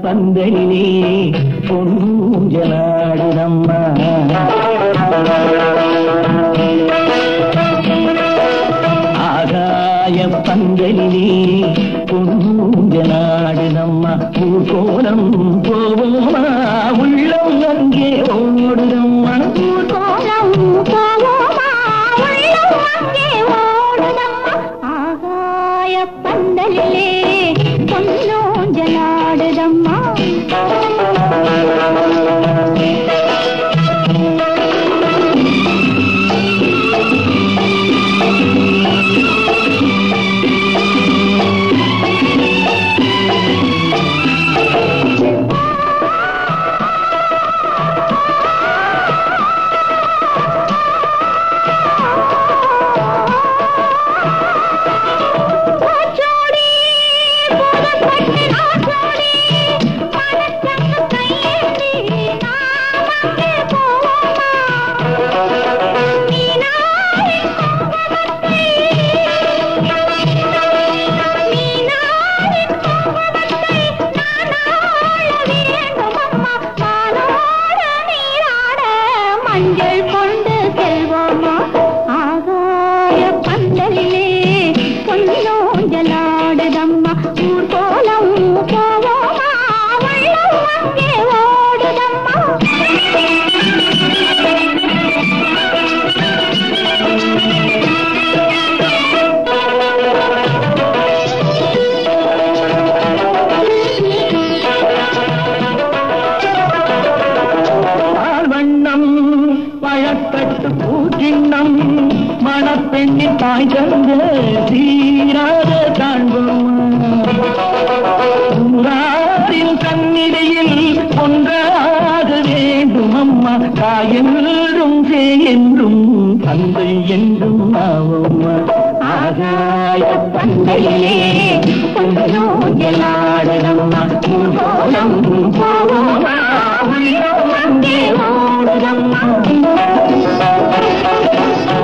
பந்தலிலே பொன்னூஞ்சலாடுதம்மா ஆகாய பந்தலிலே பொன்னூஞ்சலாடுதம்மா பூகோலம் போவோமா உள்ளம் அங்கே ஓடுதம்மா கோலம் போவோமா உள்ளம் அங்கே ஓடுதம்மா ஆகாய பந்தலிலே பொன்னோஞ்சலாடுதம்மா பூச்சோடி பூதப்பட்டு நாச்சோடி மனச்சங்க கையேந்தி நாம் அங்கே போவோமா நீனாரின் கோபத்தை நீனாரின் கோபத்தை நானாள வேண்டும் அம்மா வானோட நீராட மஞ்சள் கொண்டு செல்வோமா ஆகாய பந்தலிலே பொன்னோஞ்சலாடுதம்மா ஊர் கோலம் போவோமா வெள்ளம் அங்கே ஓடுதம்மா பால் வண்ணம் பழக்கட்டு பூச்சின்னம் மணப்பெண்ணின் தாய் தந்த தீராத காண்போம் ஊராரின் சந்நிதியில் ஒன்றாக வேண்டும் அம்மா தாயென்றும் என்றும் தந்தை என்றும் ஆவோம்மா ஆகாய பந்தையிலே கொஞ்சோஞ்சலாடதம்மா போலம் போவோமா உள்ளம் அங்கே ஓடுதம்மா